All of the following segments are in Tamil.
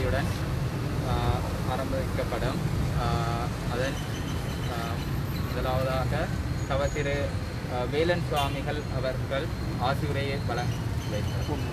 நன்றியுடன் ஆஹ், ஆரம்பிக்கப்படும் ஆஹ், அதன் ஆஹ், முதலாவதாக தவ திரு ஆஹ், வேலன் சுவாமிகள் அவர்கள் ஆசியுரையை வழங்க வைத்தார்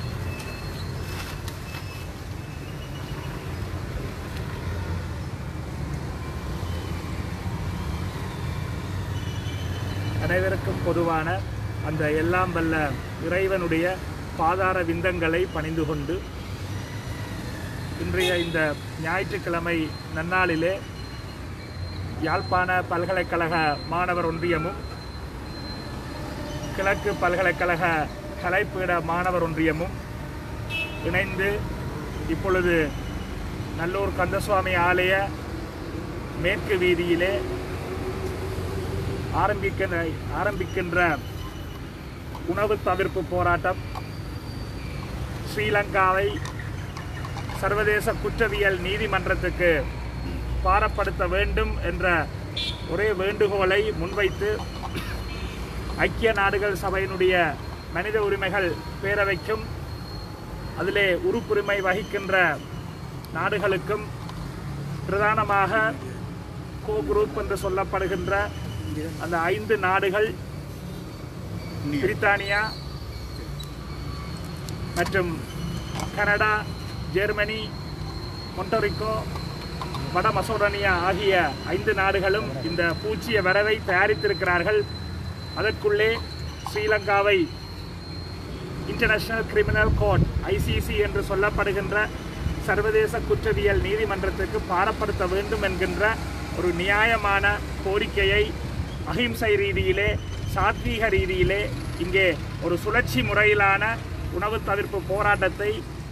அனைவருக்கும் பொதுவான அந்த எல்லாம் வல்ல இறைவனுடைய பாதார விந்தங்களை பணிந்து கொண்டு இன்றைய இந்த ஞாயிற்றுக்கிழமை நன்னாளிலே யாழ்ப்பாண பல்கலைக்கழக மாணவர் ஒன்றியமும் கிழக்கு பல்கலைக்கழக கலைப்பீட மாணவர் ஒன்றியமும் இணைந்து இப்பொழுது நல்லூர் கந்தசுவாமி ஆலய மேற்கு வீதியிலே ஆரம்பிக்கின்ற ஆரம்பிக்கின்ற உணவு தவிர்ப்பு போராட்டம் ஸ்ரீலங்காவை சர்வதேச குற்றவியல் நீதிமன்றத்துக்கு பாரப்படுத்த வேண்டும் என்ற ஒரே வேண்டுகோளை முன்வைத்து ஐக்கிய நாடுகள் சபையினுடைய மனித உரிமைகள் பேரவைக்கும் அதிலே உறுப்புரிமை வகிக்கின்ற நாடுகளுக்கும் பிரதானமாக கோ குரூப் என்று சொல்லப்படுகின்ற அந்த ஐந்து நாடுகள் பிரித்தானியா மற்றும் கனடா ஜெர்மனி மொண்டரிக்கோ வட மசோடனியா ஆகிய ஐந்து நாடுகளும் இந்த பூச்சிய வரவை தயாரித்திருக்கிறார்கள் அதற்குள்ளே ஸ்ரீலங்காவை இன்டர்நேஷனல் கிரிமினல் கோர்ட் ஐசிசி என்று சொல்லப்படுகின்ற சர்வதேச குற்றவியல் நீதிமன்றத்துக்கு பாரப்படுத்த வேண்டும் என்கின்ற ஒரு நியாயமான கோரிக்கையை அகிம்சை ரீதியிலே சாத்வீக ரீதியிலே இங்கே ஒரு சுழற்சி முறையிலான உணவு தவிர்ப்பு போராட்டத்தை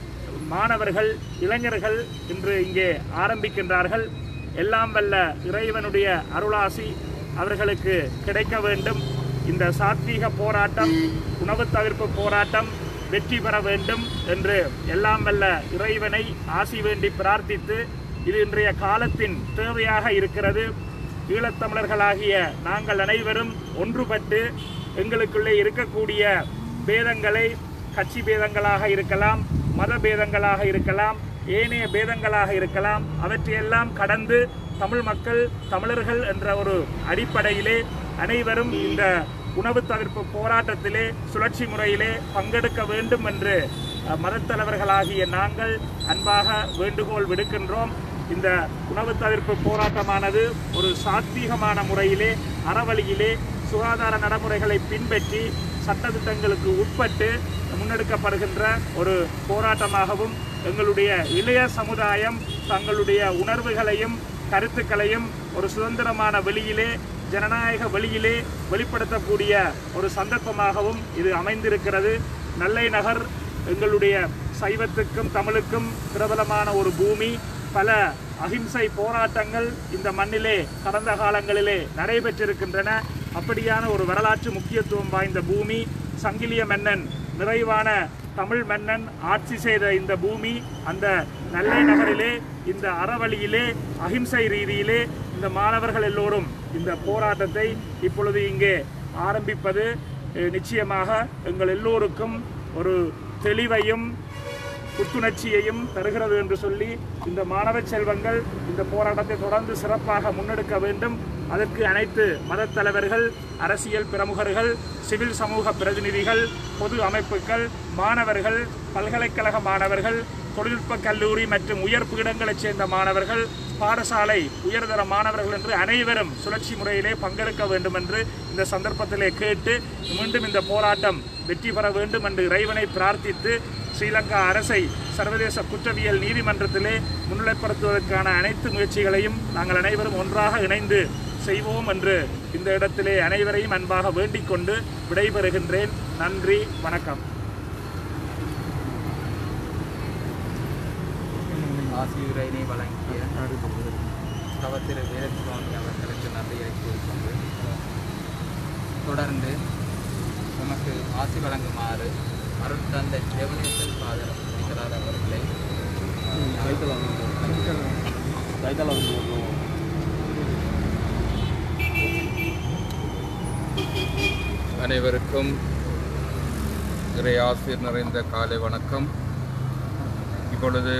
மாணவர்கள் இளைஞர்கள் இன்று இங்கே ஆரம்பிக்கின்றார்கள் எல்லாம் வல்ல இறைவனுடைய அருளாசி அவர்களுக்கு கிடைக்க வேண்டும் இந்த சாத்வீக போராட்டம் உணவு தவிர்ப்பு போராட்டம் வெற்றி பெற வேண்டும் என்று எல்லாம் வல்ல இறைவனை ஆசி வேண்டி பிரார்த்தித்து இது இன்றைய காலத்தின் தேவையாக இருக்கிறது ஈழத்தமிழர்களாகிய நாங்கள் அனைவரும் ஒன்றுபட்டு எங்களுக்குள்ளே இருக்கக்கூடிய பேதங்களை கட்சி பேதங்களாக இருக்கலாம் மத பேதங்களாக இருக்கலாம் ஏனைய பேதங்களாக இருக்கலாம் அவற்றையெல்லாம் கடந்து தமிழ் மக்கள் தமிழர்கள் என்ற ஒரு அடிப்படையிலே அனைவரும் இந்த உணவு தவிர்ப்பு போராட்டத்திலே சுழற்சி முறையிலே பங்கெடுக்க வேண்டும் என்று அஹ், மதத்தலைவர்களாகிய நாங்கள் அன்பாக வேண்டுகோள் விடுக்கின்றோம் இந்த உணவு தவிர்ப்பு போராட்டமானது ஒரு சாத்வீகமான முறையிலே அறவழியிலே சுகாதார நடைமுறைகளை பின்பற்றி சட்டத்திட்டங்களுக்கு உட்பட்டு முன்னெடுக்கப்படுகின்ற ஒரு போராட்டமாகவும் எங்களுடைய இளைய சமுதாயம் தங்களுடைய உணர்வுகளையும் கருத்துக்களையும் ஒரு சுதந்திரமான வெளியிலே ஜனநாயக வெளியிலே வெளிப்படுத்தக்கூடிய ஒரு சந்தர்ப்பமாகவும் இது அமைந்திருக்கிறது நல்லை நகர் எங்களுடைய சைவத்துக்கும் தமிழுக்கும் பிரபலமான ஒரு பூமி பல அகிம்சை போராட்டங்கள் இந்த மண்ணிலே கடந்த காலங்களிலே நடைபெற்றிருக்கின்றன அப்படியான ஒரு வரலாற்று முக்கியத்துவம் வாய்ந்த பூமி சங்கிலிய மன்னன் நிறைவான தமிழ் மன்னன் ஆட்சி செய்த இந்த பூமி அந்த நல்லை நகரிலே இந்த அறவழியிலே அகிம்சை ரீதியிலே இந்த மாணவர்கள் எல்லோரும் இந்த போராட்டத்தை இப்பொழுது இங்கே ஆரம்பிப்பது அஹ், நிச்சயமாக எங்கள் எல்லோருக்கும் ஒரு தெளிவையும் புத்துணர்ச்சியையும் தருகிறது என்று சொல்லி இந்த மாணவ செல்வங்கள் இந்த போராட்டத்தை தொடர்ந்து சிறப்பாக முன்னெடுக்க வேண்டும் அதற்கு அனைத்து மதத் தலைவர்கள் அரசியல் பிரமுகர்கள் சிவில் சமூக பிரதிநிதிகள் பொது அமைப்புகள் மாணவர்கள் பல்கலைக்கழக மாணவர்கள் தொழில்நுட்ப கல்லூரி மற்றும் உயர் பீடங்களைச் சேர்ந்த மாணவர்கள் பாடசாலை உயர்தர மாணவர்கள் என்று அனைவரும் சுழற்சி முறையிலே பங்கெடுக்க வேண்டும் என்று இந்த சந்தர்ப்பத்திலே கேட்டு மீண்டும் இந்த போராட்டம் வெற்றி பெற வேண்டும் என்று இறைவனை பிரார்த்தித்து ஸ்ரீலங்கா அரசை சர்வதேச குற்றவியல் நீதிமன்றத்திலே முன்னிலைப்படுத்துவதற்கான அனைத்து முயற்சிகளையும் நாங்கள் அனைவரும் ஒன்றாக இணைந்து செய்வோம் என்று இந்த இடத்திலே அனைவரையும் அன்பாக வேண்டிக் கொண்டு விடைபெறுகின்றேன் நன்றி வணக்கம் ஆசியுரையினை வழங்கிய தவத்திரு வீரசுவாமி அவர்களுக்கு நன்றியை கூறிக்கொண்டு தொடர்ந்து நமக்கு ஆசி வழங்குமாறு அருள் தந்தை ஜெவனேசன் ஃபாதர் இருக்கிறார் அவர்களை அனைவருக்கும் இறை ஆசிர் நிறைந்த காலை வணக்கம் இப்பொழுது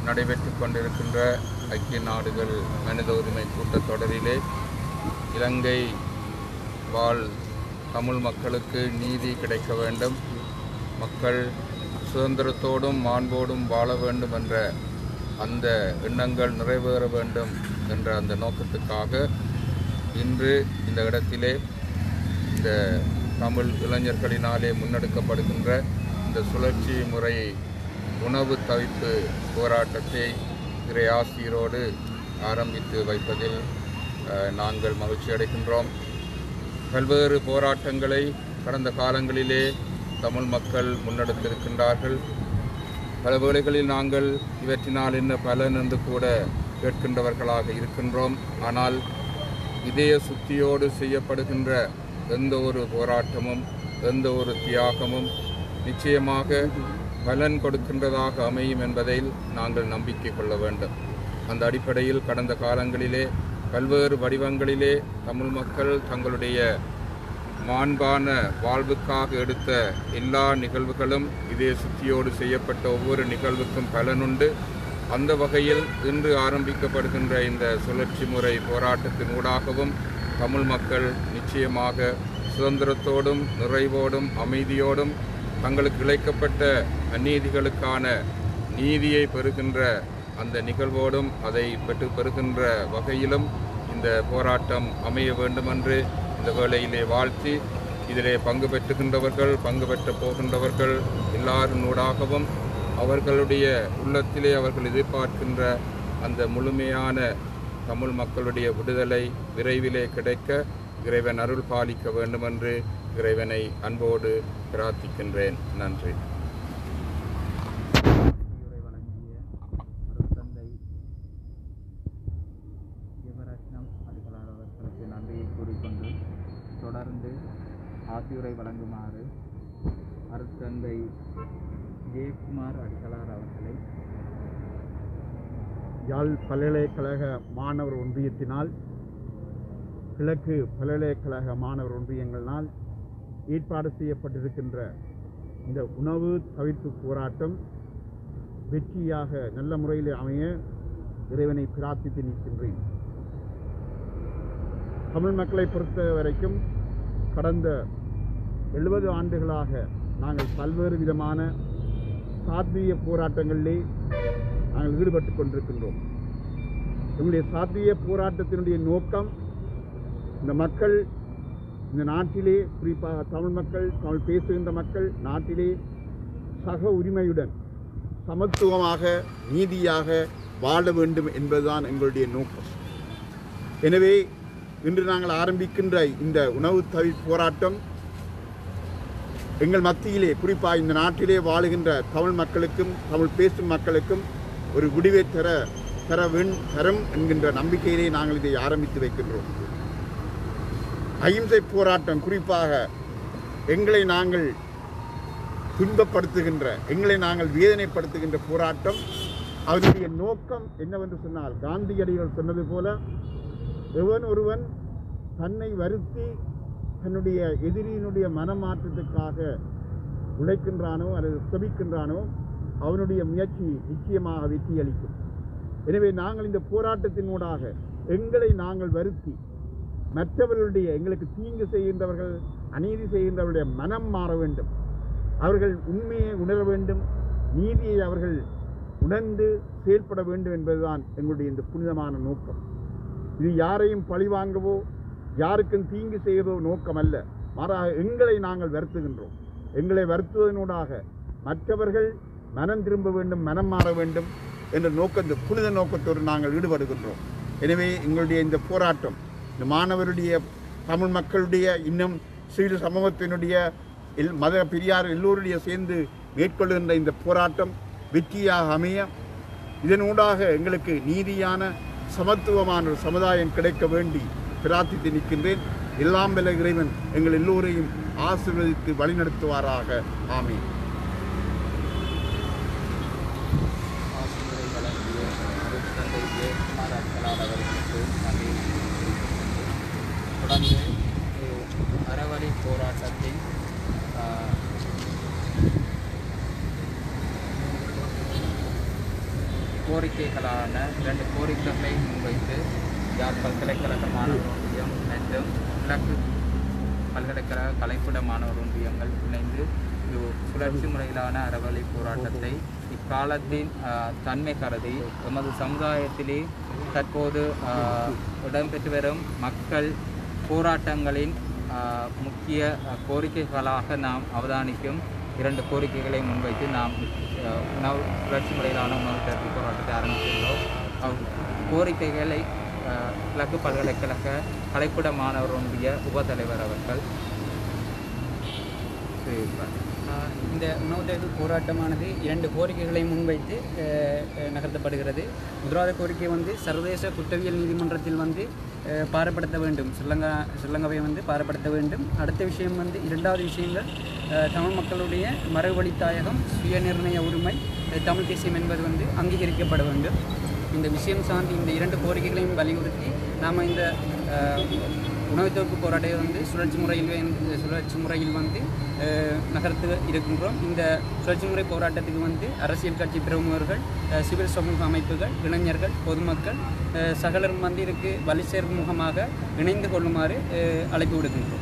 நடைபெற்று கொண்டிருக்கின்ற ஐக்கிய நாடுகள் மனித உரிமை கூட்டத்தொடரிலே இலங்கை வாழ் தமிழ் மக்களுக்கு நீதி கிடைக்க வேண்டும் மக்கள் சுதந்திரத்தோடும் மாண்போடும் வாழ வேண்டும் என்ற அந்த எண்ணங்கள் நிறைவேற வேண்டும் என்ற அந்த நோக்கத்துக்காக இன்று இந்த இடத்திலே இந்த தமிழ் இளைஞர்களினாலே முன்னெடுக்கப்படுகின்ற இந்த சுழற்சி முறை உணவு தவிப்பு போராட்டத்தை இறை ஆசிரியரோடு ஆரம்பித்து வைப்பதில் அஹ், நாங்கள் மகிழ்ச்சி அடைகின்றோம் பல்வேறு போராட்டங்களை கடந்த காலங்களிலே தமிழ் மக்கள் முன்னெடுத்திருக்கின்றார்கள் பல வேளைகளில் நாங்கள் இவற்றினால் என்ன பலன் என்று கூட கேட்கின்றவர்களாக இருக்கின்றோம் ஆனால் இதய சுத்தியோடு செய்யப்படுகின்ற எந்த ஒரு போராட்டமும் எந்த ஒரு தியாகமும் நிச்சயமாக பலன் கொடுக்கின்றதாக அமையும் என்பதில் நாங்கள் நம்பிக்கை கொள்ள வேண்டும் அந்த அடிப்படையில் கடந்த காலங்களிலே பல்வேறு வடிவங்களிலே தமிழ் மக்கள் தங்களுடைய மாண்பான வாழ்வுக்காக எடுத்த எல்லா நிகழ்வுகளும் இதே சுத்தியோடு செய்யப்பட்ட ஒவ்வொரு நிகழ்வுக்கும் பலனுண்டு அந்த வகையில் இன்று ஆரம்பிக்கப்படுகின்ற இந்த சுழற்சி முறை போராட்டத்தின் ஊடாகவும் தமிழ் மக்கள் நிச்சயமாக சுதந்திரத்தோடும் நிறைவோடும் அமைதியோடும் தங்களுக்கு இழைக்கப்பட்ட அநீதிகளுக்கான நீதியை பெறுகின்ற அந்த நிகழ்வோடும் அதை பெற்று பெறுகின்ற வகையிலும் இந்த போராட்டம் அமைய வேண்டுமென்று இந்த வேளையிலே வாழ்த்தி இதிலே பங்கு பெற்றுகின்றவர்கள் பங்கு பெற்ற போகின்றவர்கள் எல்லாரினூடாகவும் அவர்களுடைய உள்ளத்திலே அவர்கள் எதிர்பார்க்கின்ற அந்த முழுமையான தமிழ் மக்களுடைய விடுதலை விரைவிலே கிடைக்க இறைவன் அருள் பாலிக்க வேண்டுமென்று இறைவனை அன்போடு பிரார்த்திக்கின்றேன் நன்றி உரை வழங்கிய அருட்தந்தை யுவரத்னம் அடிகளார் அவர்களுக்கு நன்றியை கூறிக்கொண்டு தொடர்ந்து ஆசியுரை வழங்குமாறு அருட்தந்தை ஜெயக்குமார் அடிகளார் அவர்களை யாழ் பல்கலைக்கழக மாணவர் ஒன்றியத்தினால் கிழக்கு பல்கலைக்கழக மாணவர் ஒன்றியங்களினால் ஏற்பாடு செய்யப்பட்டிருக்கின்ற இந்த உணவு தவிர்ப்பு போராட்டம் வெற்றியாக நல்ல முறையில் அமைய இறைவனை பிரார்த்தித்து நிற்கின்றேன் தமிழ் மக்களை பொறுத்த வரைக்கும் கடந்த எழுபது ஆண்டுகளாக நாங்கள் பல்வேறு விதமான சாத்வீக போராட்டங்களிலே நாங்கள் ஈடுபட்டு கொண்டிருக்கின்றோம் எங்களுடைய சாத்திய போராட்டத்தினுடைய நோக்கம் இந்த மக்கள் இந்த நாட்டிலே குறிப்பாக தமிழ் மக்கள் தமிழ் பேசுகின்ற மக்கள் நாட்டிலே சக உரிமையுடன் சமத்துவமாக நீதியாக வாழ வேண்டும் என்பதுதான் எங்களுடைய நோக்கம் எனவே இன்று நாங்கள் ஆரம்பிக்கின்ற இந்த உணவு தவி போராட்டம் எங்கள் மத்தியிலே குறிப்பாக இந்த நாட்டிலே வாழுகின்ற தமிழ் மக்களுக்கும் தமிழ் பேசும் மக்களுக்கும் ஒரு விடிவை தர தர வேண் தரும் என்கின்ற நம்பிக்கையிலே நாங்கள் இதை ஆரம்பித்து வைக்கின்றோம் அகிம்சை போராட்டம் குறிப்பாக எங்களை நாங்கள் துன்பப்படுத்துகின்ற எங்களை நாங்கள் வேதனைப்படுத்துகின்ற போராட்டம் அதனுடைய நோக்கம் என்னவென்று சொன்னால் காந்தியடிகள் சொன்னது போல எவன் ஒருவன் தன்னை வருத்தி தன்னுடைய எதிரியினுடைய மனமாற்றத்துக்காக உழைக்கின்றானோ அல்லது செபிக்கின்றானோ அவனுடைய முயற்சி நிச்சயமாக வெற்றியளிக்கும் எனவே நாங்கள் இந்த போராட்டத்தினூடாக எங்களை நாங்கள் வருத்தி மற்றவர்களுடைய எங்களுக்கு தீங்கு செய்கின்றவர்கள் அநீதி செய்கின்றவர்களுடைய மனம் மாற வேண்டும் அவர்கள் உண்மையை உணர வேண்டும் நீதியை அவர்கள் உணர்ந்து செயல்பட வேண்டும் என்பதுதான் எங்களுடைய இந்த புனிதமான நோக்கம் இது யாரையும் பழிவாங்கவோ யாருக்கும் தீங்கு செய்வதோ நோக்கம் அல்ல மாறாக எங்களை நாங்கள் வருத்துகின்றோம் எங்களை வருத்துவதனூடாக மற்றவர்கள் மனம் திரும்ப வேண்டும் மனம் மாற வேண்டும் என்ற நோக்கம் இந்த புனித நோக்கத்தோடு நாங்கள் ஈடுபடுகின்றோம் எனவே எங்களுடைய இந்த போராட்டம் இந்த மாணவருடைய தமிழ் மக்களுடைய இன்னும் சிறு சமூகத்தினுடைய எல் மத பெரியார் எல்லோருடைய சேர்ந்து மேற்கொள்கின்ற இந்த போராட்டம் வெற்றியாக அமைய இதனூடாக எங்களுக்கு நீதியான சமத்துவமான ஒரு சமுதாயம் கிடைக்க வேண்டி பிரார்த்தித்து நிற்கின்றேன் எல்லாம் வல்ல இறைவன் எங்கள் எல்லோரையும் ஆசீர்வதித்து வழிநடத்துவாராக ஆமீன் ஆசியுரை வழங்கிய அருட்தந்தை ஜெயக்குமார் அடிகளார் அவர்களுக்கு நன்றியை கூறிக்கொண்டு தொடர்ந்து அஹ், அறவழி போராட்டத்தின் ஆஹ், கோரிக்கைகளான இரண்டு கோரிக்கைகளை முன்வைத்து யாழ் பல்கலைக்கழக மாணவர் ஒன்றியம் மற்றும் கிழக்கு பல்கலைக்கழக கலைப்பிட மாணவர் ஒன்றியங்கள் இணைந்து இது சுழற்சி முறையிலான அறவழி போராட்டத்தை இக்காலத்தின் ஆஹ், தன்மை கருதி எமது சமுதாயத்திலே தற்போது ஆஹ், இடம்பெற்று வரும் மக்கள் போராட்டங்களின் ஆஹ், முக்கிய ஆஹ், கோரிக்கைகளாக நாம் அவதானிக்கும் இரண்டு கோரிக்கைகளை முன்வைத்து நாம் ஆஹ், உணவு சுழற்சி முறையிலான உணவு திரட்டு போராட்டத்தை ஆரம்பித்துள்ளோம் அவ் கோரிக்கைகளை ஆஹ், கிழக்கு பல்கலைக்கழக கலைப்பிட மாணவர் ஒன்றிய உபத்தலைவர் அவர்கள் தெரிவிப்பார் ஆஹ் இந்த உணவு தேர்வு போராட்டமானது இரண்டு கோரிக்கைகளை முன்வைத்து அஹ், அஹ், நகர்த்தப்படுகிறது முதலாவது கோரிக்கை வந்து சர்வதேச குற்றவியல் நீதிமன்றத்தில் வந்து அஹ், பாரப்படுத்த வேண்டும் ஸ்ரீலங்கா ஸ்ரீலங்காவை வந்து பாரப்படுத்த வேண்டும் அடுத்த விஷயம் வந்து இரண்டாவது விஷயங்கள் அஹ், தமிழ் மக்களுடைய மரபுவழி தாயகம் சுயநிர்ணய உரிமை அஹ், தமிழ் தேசியம் என்பது வந்து அங்கீகரிக்கப்பட வேண்டும் இந்த விஷயம் சார்ந்து இந்த இரண்டு கோரிக்கைகளையும் வலியுறுத்தி நாம் இந்த அஹ், உணவுத் தொகுப்பு போராட்டத்தை வந்து சுழற்சி முறையில் வந்து- சுழற்சி முறையில் வந்து அஹ், நகர்த்து இருக்கின்றோம் இந்த சுழற்சி முறை போராட்டத்துக்கு வந்து அரசியல் கட்சி பிரமுகர்கள் அஹ், சிவில் சமூக அமைப்புகள் இளைஞர்கள் பொதுமக்கள் அஹ், சகலரும் வந்து இதுக்கு வலி சேர்க்கும் முகமாக இணைந்து கொள்ளுமாறு அஹ், அழைப்பு விடுக்கின்றோம்